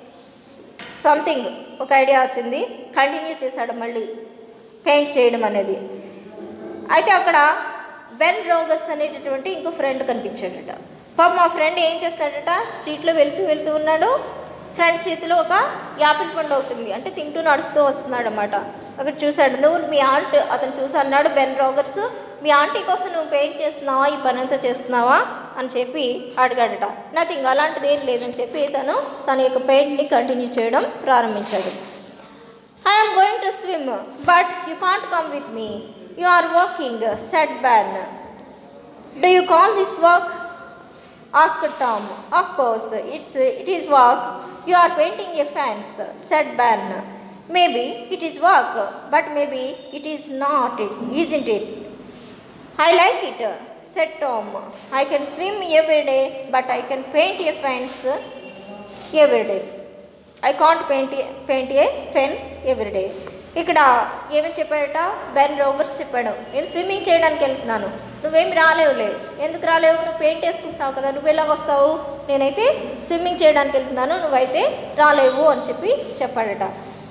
సంథింగ్ ఒక ఐడియా వచ్చింది కంటిన్యూ చేశాడు మళ్ళీ పెయింట్ చేయడం అనేది అయితే అక్కడ బెన్ రోగస్ అనేటటువంటి ఇంకో ఫ్రెండ్ కనిపించాడట పాప మా ఫ్రెండ్ ఏం చేస్తాడట స్ట్రీట్లో వెళ్తూ వెళ్తూ ఉన్నాడు ఫ్రెండ్ చేతిలో ఒక యాపిల్ పండు ఉంటుంది అంటే తింటూ నడుస్తూ వస్తున్నాడు అనమాట అక్కడ చూశాడు నువ్వు మీ ఆంట్ అతను చూసి అన్నాడు బెన్ రోగర్స్ మీ ఆంటీ కోసం నువ్వు పెయింట్ చేస్తున్నావా ఈ పని అంతా చేస్తున్నావా అని చెప్పి అడిగాడట నథింగ్ అలాంటిది ఏం లేదని చెప్పి తను తన యొక్క పెయింట్ని కంటిన్యూ చేయడం ప్రారంభించాడు I'm going to swim but you can't come with me you are working said Ben do you call this work asked Tom. Of course, it's it is work. You are painting a fence, said Ben. Maybe it is work, but maybe it is not, isn't it? I like it, said Tom. I can swim every day, but I can paint a fence every day. I can't paint paint a fence every day ఇక్కడ ఏమని చెప్పాడట బెన్ రోగర్స్ చెప్పాడు నేను స్విమ్మింగ్ చేయడానికి వెళ్తున్నాను నువ్వేమి రాలేవులే ఎందుకు రాలేవు నువ్వు పెయింట్ వేసుకుంటున్నావు కదా నువ్వు ఎలాగ వస్తావు నేనైతే స్విమ్మింగ్ చేయడానికి వెళ్తున్నాను నువ్వైతే రాలేవు అని చెప్పి చెప్పాడట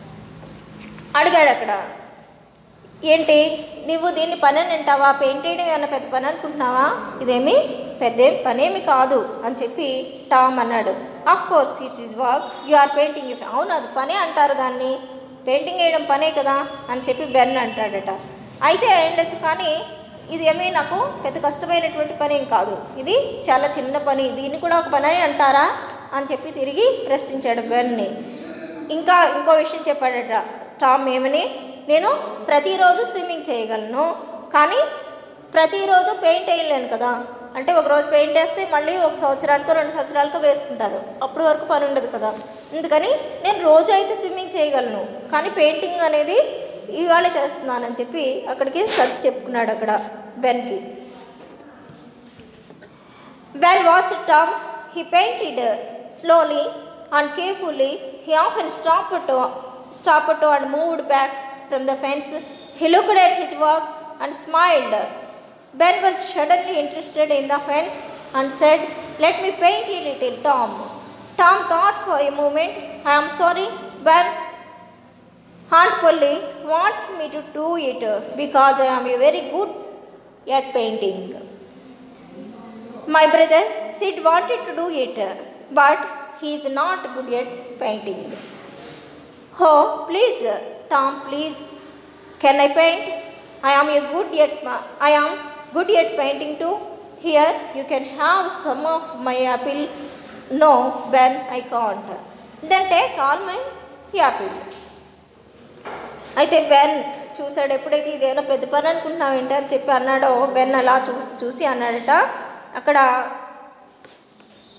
అడిగాడు అక్కడ ఏంటి నువ్వు దీన్ని పని అని అంటావా పెయింట్ వేయడం ఏమైనా పెద్ద పని అనుకుంటున్నావా ఇదేమి పెద్ద ఏం పనేమి కాదు అని చెప్పి టామ్ అన్నాడు of course it's is work you are painting if అవును అది పనే అంటారు దాన్ని పెయింటింగ్ వేయడం పనే కదా అని చెప్పి బెన్ అంటాడట అయితే ఉండొచ్చు కానీ ఇది ఏమీ నాకు పెద్ద కష్టమైనటువంటి పని ఏం కాదు ఇది చాలా చిన్న పని దీన్ని కూడా ఒక పని అని అంటారా అని చెప్పి తిరిగి ప్రశ్నించాడు బెన్ని ఇంకా ఇంకో విషయం చెప్పాడట టామ్ ఏమని నేను ప్రతిరోజు స్విమ్మింగ్ చేయగలను కానీ ప్రతిరోజు పెయింట్ వేయలేను కదా అంటే ఒక రోజు పెయింట్ వేస్తే మళ్ళీ ఒక సంవత్సరానికో రెండు సంవత్సరాలకో వేసుకుంటారు అప్పటి వరకు పని ఉండదు కదా అందుకని నేను రోజు అయితే స్విమ్మింగ్ చేయగలను కానీ పెయింటింగ్ అనేది ఇవాళ చేస్తున్నానని చెప్పి అక్కడికి సర్చ్ చెప్పుకున్నాడు అక్కడ బెన్కి Ben watched Tom. He painted slowly and carefully. He often stopped to, stopped to and moved back from the fence. He looked at his work and smiled. Ben was suddenly interested in the fence and said, Let me paint a little, Tom. Tom thought for a moment. I am sorry, Ben. Aunt Polly wants me to do it because I am very good at painting. My brother Sid wanted to do it, but he is not good at painting. Oh, please, Tom, please, can I paint? I am a good at I am good at painting too. Here, you can have some of my apple. No, Ben, I can't. Then take all my apple. అయితే బెన్ చూశాడు ఎప్పుడైతే ఇదేమైనా పెద్ద పని అనుకుంటున్నావు ఏంటి అని చెప్పి అన్నాడో బెన్ అలా చూసి చూసి అన్నాడట అక్కడ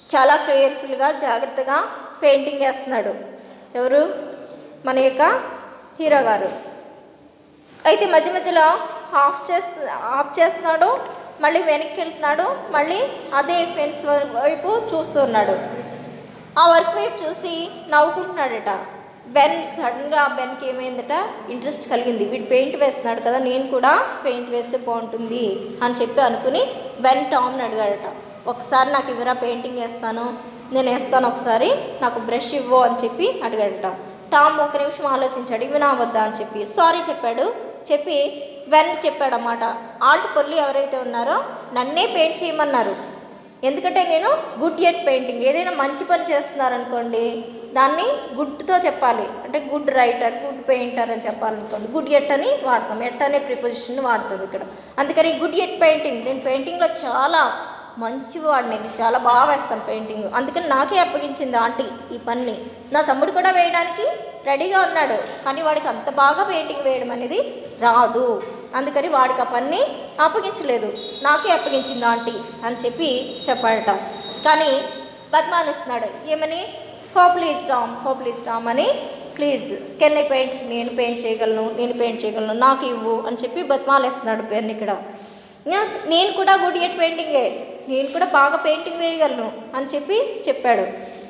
చాలా కేర్ఫుల్గా జాగ్రత్తగా పెయింటింగ్ వేస్తున్నాడు ఎవరు మన యొక్క హీరో గారు అయితే మధ్య మధ్యలో ఆఫ్ చేస్తు ఆఫ్ చేస్తున్నాడు మళ్ళీ వెనక్కి వెళ్తున్నాడు మళ్ళీ అదే ఫెన్స్ వైపు చూస్తున్నాడు ఆ వర్క్ వైపు చూసి నవ్వుకుంటున్నాడట బెన్ సడన్గా బెన్కి ఏమైందట ఇంట్రెస్ట్ కలిగింది వీడు పెయింట్ వేస్తున్నాడు కదా నేను కూడా పెయింట్ వేస్తే బాగుంటుంది అని చెప్పి అనుకుని బెన్ టామ్ని అడిగాడట ఒకసారి నాకు ఇవ్వరా పెయింటింగ్ వేస్తాను నేను వేస్తాను ఒకసారి నాకు బ్రష్ ఇవ్వు అని చెప్పి అడిగాడట టామ్ ఒక నిమిషం ఆలోచించాడు ఇవి నా వద్దా అని చెప్పి సారీ చెప్పాడు చెప్పి వెన్ చెప్పాడన్నమాట ఆల్ట్ కొల్లి ఎవరైతే ఉన్నారో నన్నే పెయింట్ చేయమన్నారు ఎందుకంటే నేను గుడ్ ఎట్ పెయింటింగ్ ఏదైనా మంచి పని చేస్తున్నారనుకోండి దాన్ని గుడ్తో చెప్పాలి అంటే గుడ్ రైటర్ గుడ్ పెయింటర్ అని చెప్పాలనుకోండి గుడ్ ఎట్ అని వాడతాం ఎట్ అనే ప్రిపోజిషన్ వాడతాం ఇక్కడ అందుకని గుడ్ ఎట్ పెయింటింగ్ నేను పెయింటింగ్లో చాలా మంచివాడిని నేను చాలా బాగా వేస్తాను పెయింటింగ్ అందుకని నాకే అప్పగించింది ఆంటీ ఈ పని నా తమ్ముడు కూడా వేయడానికి రెడీగా ఉన్నాడు కానీ వాడికి అంత బాగా పెయింటింగ్ వేయడం అనేది రాదు అందుకని వాడికి ఆ పని అప్పగించలేదు నాకే అప్పగించింది ఆంటీ అని చెప్పి చెప్పాడట కానీ బద్మానిస్తున్నాడు ఏమని oh please Tom oh please Tom అని ప్లీజ్ కెన్ ఐ పెయింట్ నేను పెయింట్ చేయగలను నేను పెయింట్ చేయగలను నాకు ఇవ్వు అని చెప్పి బద్మాలేస్తున్నాడు పెన్ ఇక్కడ నా- నేను కూడా గుడ్ ఎట్ పెయింటింగే నేను కూడా బాగా పెయింటింగ్ వేయగలను అని చెప్పి చెప్పాడు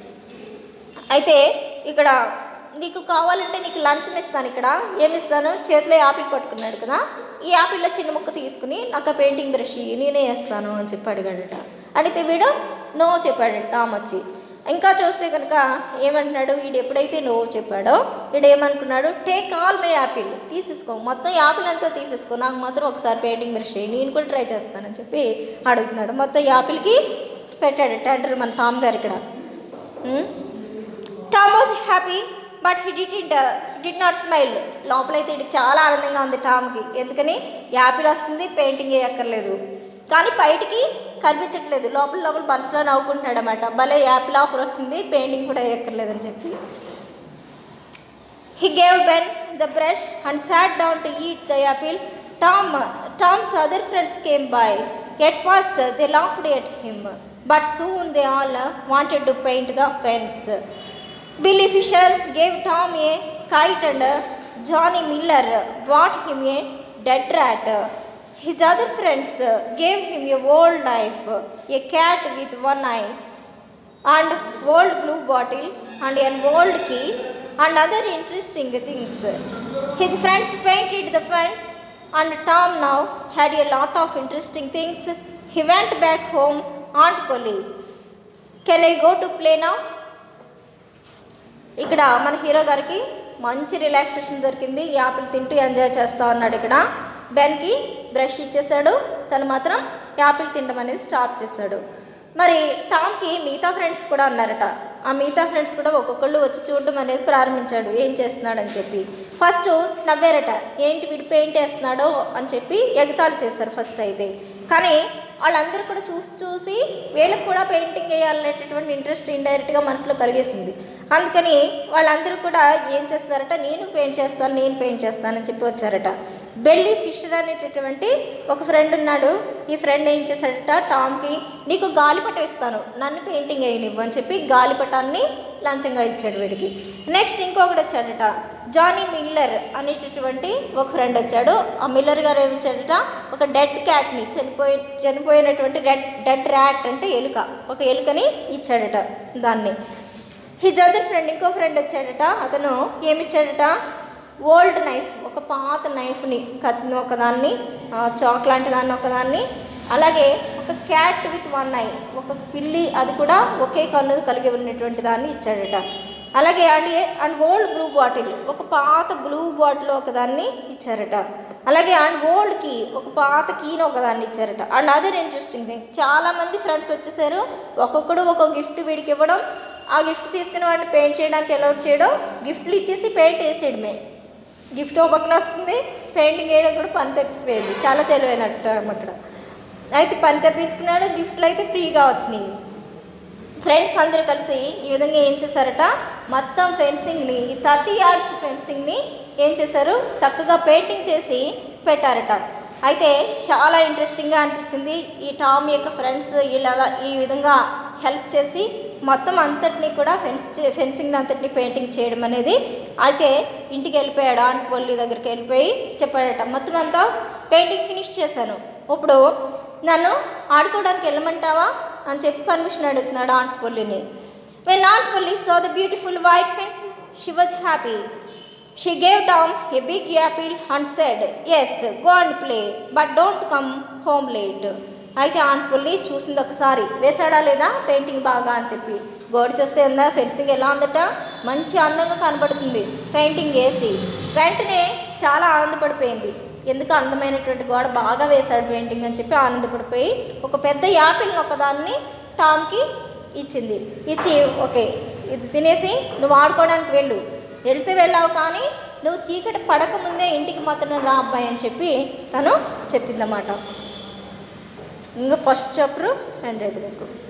అయితే ఇక్కడ నీకు కావాలంటే నీకు లంచం ఇస్తాను ఇక్కడ ఏమి ఇస్తాను చేతిలో యాపిల్ పట్టుకున్నాడు కదా ఈ యాపిల్లో చిన్న ముక్క తీసుకుని నాకు ఆ పెయింటింగ్ బ్రష్ ఇయ్యి, నేనే వేస్తాను అని చెప్పి అడిగాడట అడిగితే వీడు నో చెప్పాడు టామ్ వచ్చి ఇంకా చూస్తే కనుక ఏమంటున్నాడు వీడు ఎప్పుడైతే నో చెప్పాడో వీడు ఏమనుకున్నాడు టేక్ ఆల్ మై యాపిల్ తీసేసుకో మొత్తం యాపిల్ అంతా తీసేసుకో నాకు మాత్రం ఒకసారి పెయింటింగ్ బ్రష్ చేయి నేను కూడా ట్రై చేస్తానని చెప్పి అడుగుతున్నాడు మొత్తం యాపిల్కి పెట్టాడు టెండర్ మన టామ్ గారు ఇక్కడ um. Tom was happy but he did in did not smile లోపలైతే ఇది చాలా ఆనందంగా ఉంది టామ్కి ఎందుకని యాపిల్ వస్తుంది పెయింటింగ్ వేయక్కర్లేదు కానీ బయటికి కనిపించట్లేదు లోపల లోపల మనసులో నవ్వుకుంటున్నాడు అనమాట భలే యాపిల్ ఆఫర్ వచ్చింది పెయింటింగ్ కూడా వేయక్కర్లేదని చెప్పి He gave Ben the brush and sat down to eat the apple. Tom, Tom's other friends came by. At first, they laughed at him, but soon they all wanted to paint the fence. Billy Fisher gave Tom a kite and Johnny Miller bought him a dead rat. His other friends gave him a old knife, a cat with one eye, and old blue bottle and an old key and other interesting things. His friends painted the fence and Tom now had a lot of interesting things. He went back home, Aunt Polly. Can I go to play now? ఇక్కడ మన హీరో గారికి మంచి రిలాక్సేషన్ దొరికింది యాపిల్ తింటూ ఎంజాయ్ చేస్తూ ఉన్నాడు ఇక్కడ బెన్కి బ్రష్ ఇచ్చేసాడు తను మాత్రం యాపిల్ తినడం అనేది స్టార్ట్ చేశాడు మరి టామ్కి మిగతా ఫ్రెండ్స్ కూడా అన్నారట ఆ మిగతా ఫ్రెండ్స్ కూడా ఒక్కొక్కళ్ళు వచ్చి చూడడం అనేది ప్రారంభించాడు ఏం చేస్తున్నాడని చెప్పి ఫస్ట్ నవ్వారట ఏంటి వీడు పెయింట్ వేస్తున్నాడో అని చెప్పి ఎగతాళి చేశారు ఫస్ట్ అయితే కానీ వాళ్ళందరూ కూడా చూసి చూసి వీళ్ళకి కూడా పెయింటింగ్ వేయాలనేటటువంటి ఇంట్రెస్ట్ ఇండైరెక్ట్గా మనసులో కలిగేసింది అందుకని వాళ్ళందరూ కూడా ఏం చేస్తున్నారట నేను పెయింట్ చేస్తాను నేను పెయింట్ చేస్తానని చెప్పి వచ్చారట బెల్లి ఫిషర్ అనేటటువంటి ఒక ఫ్రెండ్ ఉన్నాడు ఈ ఫ్రెండ్ ఏం చేశాడట టామ్కి నీకు గాలిపట ఇస్తాను నన్ను పెయింటింగ్ వేయనివ్వు అని చెప్పి గాలిపటాన్ని లంచంగా ఇచ్చాడు వీడికి నెక్స్ట్ ఇంకొకటి వచ్చాడట జానీ మిల్లర్ అనేటటువంటి ఒక ఫ్రెండ్ వచ్చాడు ఆ మిల్లర్ గారు ఏమి ఇచ్చాడట ఒక డెడ్ క్యాట్ని చనిపోయి చనిపోయినటువంటి డెడ్ డెడ్ ర్యాట్ అంటే ఎలుక ఒక ఎలుకని ఇచ్చాడట దాన్ని హిజ్ అదర్ ఫ్రెండ్ ఇంకో ఫ్రెండ్ వచ్చాడట అతను ఏమి ఇచ్చాడట ఓల్డ్ నైఫ్ ఒక పాత నైఫ్ని కత్తిని ఒకదాన్ని ఆ, చాక్ లాంటి దాన్ని ఒకదాన్ని అలాగే ఒక క్యాట్ విత్ వన్ ఐ ఒక పిల్లి అది కూడా ఒకే కన్ను కలిగి ఉన్నటువంటి దాన్ని ఇచ్చాడట అలాగే and and old blue bottle ఒక పాత బ్లూ బాటిల్ ఒకదాన్ని ఇచ్చారట అలాగే అండ్ ఓల్డ్ కీ ఒక పాత కీని ఒకదాన్ని ఇచ్చారట అండ్ అదర్ ఇంట్రెస్టింగ్ థింగ్స్ చాలామంది ఫ్రెండ్స్ వచ్చేసారు ఒక్కొక్కడు ఒక్కొక్క గిఫ్ట్ వీడికి ఇవ్వడం ఆ గిఫ్ట్ తీసుకుని వాడిని పెయింట్ చేయడానికి అలౌట్ చేయడం గిఫ్ట్లు ఇచ్చేసి పెయింట్ వేసేయడమే గిఫ్ట్ ఓ పక్కన వస్తుంది పెయింటింగ్ వేయడం కూడా పని తప్పిపోయింది చాలా తెలివైనట్టు అక్కడ అయితే పని తప్పించుకున్నాడు గిఫ్ట్లు అయితే ఫ్రీగా వచ్చినాయి ఫ్రెండ్స్ అందరూ కలిసి ఈ విధంగా ఏం చేశారట మొత్తం ఫెన్సింగ్ని ఈ థర్టీ యార్డ్స్ ఫెన్సింగ్ని ఏం చేశారు చక్కగా పెయింటింగ్ చేసి పెట్టారట అయితే చాలా ఇంట్రెస్టింగ్గా అనిపించింది ఈ టామ్ యొక్క ఫ్రెండ్స్ వీళ్ళ ఈ విధంగా హెల్ప్ చేసి మొత్తం అంతటిని కూడా ఫెన్స్ ఫెన్సింగ్ అంతటిని పెయింటింగ్ చేయడం అనేది అయితే ఇంటికి వెళ్ళిపోయాడు ఆంట్ పొల్లి దగ్గరికి వెళ్ళిపోయి చెప్పాడట మొత్తం అంతా పెయింటింగ్ ఫినిష్ చేశాను ఇప్పుడు నన్ను ఆడుకోవడానికి వెళ్ళమంటావా అని చెప్పి పర్మిషన్ అడుగుతున్నాడు ఆంట్ పొల్లిని when aunt Polly saw the beautiful white fence she was happy She gave Tom a big apple and said, Yes, go and play, but don't come home late. అయితే ఆంట్ పుల్లి చూసింది ఒకసారి వేసాడా లేదా పెయింటింగ్ బాగా అని చెప్పి గోడ చూస్తే ఉందా ఫెన్సింగ్ ఎలా ఉందట మంచి అందంగా కనబడుతుంది పెయింటింగ్ వేసి వెంటనే చాలా ఆనందపడిపోయింది ఎందుకు అందమైనటువంటి గోడ బాగా వేశాడు పెయింటింగ్ అని చెప్పి ఆనందపడిపోయి ఒక పెద్ద యాపిల్ని ఒకదాన్ని టామ్కి ఇచ్చింది ఇచ్చి ఓకే ఇది తినేసి నువ్వు ఆడుకోవడానికి వెళ్ళు వెళ్తే వెళ్ళావు కానీ నువ్వు చీకటి పడకముందే ఇంటికి మాత్రం రా అబ్బాయి అని చెప్పి తను చెప్పిందన్నమాట ఇంకా ఫస్ట్ చాప్టర్ అండ్ రేపు